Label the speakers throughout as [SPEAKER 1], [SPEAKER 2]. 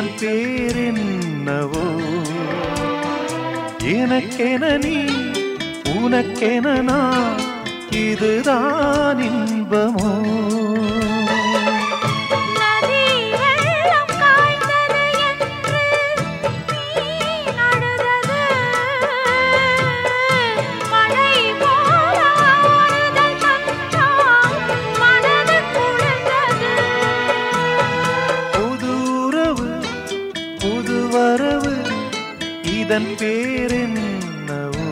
[SPEAKER 1] இதன் பேரென்னவோ எனக்கென நீ உனக்கென நான் இதுதான் இன்பமோ
[SPEAKER 2] நதி வெள்ளம் காய்ந்தது என்று நீ அழுதது மழை போல ஆறுதல் தந்தால் மனது குளிர்ந்தது
[SPEAKER 1] புது உறவு புது வரவு இதன் பேரென்னவோ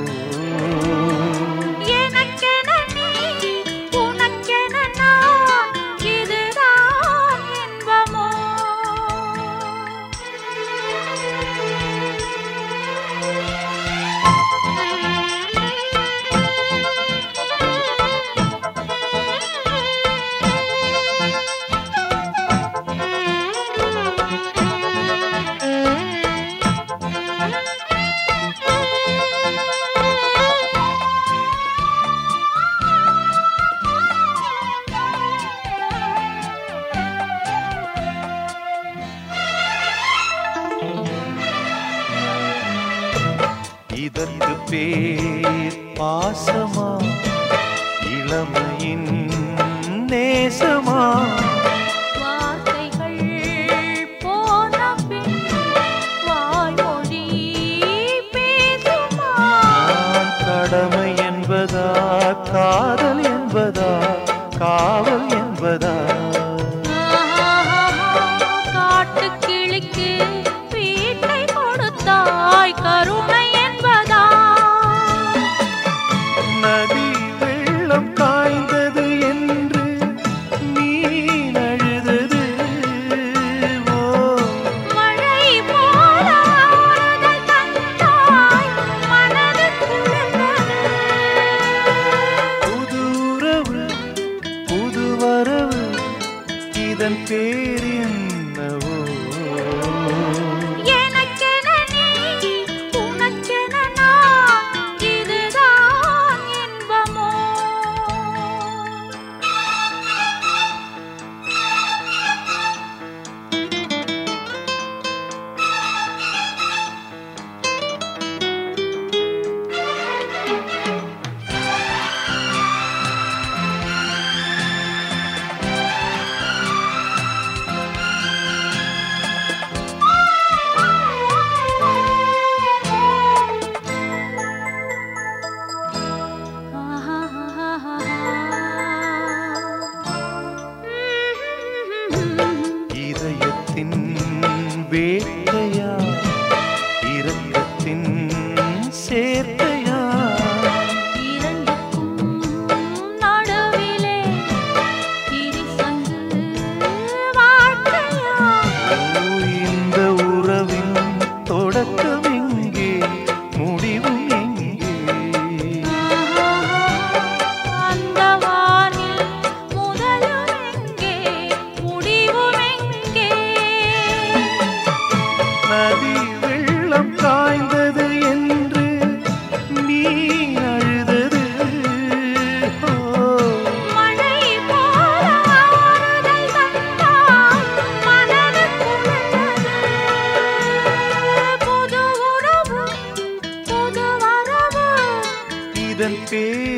[SPEAKER 2] எனக்கென நீ உனக்கென நான் இதுதான் இன்பமோ
[SPEAKER 1] இதற்கு பேர் பாசமா இளமையின் நேசமா
[SPEAKER 2] வார்த்தைகள் போன பின் வாய்மொழி பேசுமா
[SPEAKER 1] நான் கடமை என்பதா காதல் என்பதா காவல் என்பதா
[SPEAKER 2] காட்டுக்கிளிக்கு வீட்டை கொடுத்தாய் கருணை என்பதா
[SPEAKER 1] நதி வெள்ளம் காய்ந்தது என்று நீ அழுதது ஓ
[SPEAKER 2] மழை போல ஆறுதல் தந்தாய் மனது குளிர்ந்தது
[SPEAKER 1] புது உறவு புது வரவு இதன் பேர் என்னவோ
[SPEAKER 2] எனக்கென நீ உனக்கென நான் இதுதான் இன்பமோ
[SPEAKER 1] இதயத்தின் வேட்டையா இரக்கத்தின் சேர்க்கையா
[SPEAKER 2] இரண்டுக்கும் நடுவிலே திரிசங்கு வாழ்க்கையா
[SPEAKER 1] ஓ, இந்த உறவின் தொடக்கம் எங்கே முடிவும் எங்கே
[SPEAKER 2] அந்த வானில் முதலும் எங்கே முடிவும் எங்கே
[SPEAKER 1] நதி வெள்ளம் காய்ந்தது என்று நீ அழுதது ஓ,
[SPEAKER 2] மழை போல ஆறுதல் தந்தாய் மனது குளிர்ந்தது புது உறவு புது வரவு
[SPEAKER 1] இதன் பேர்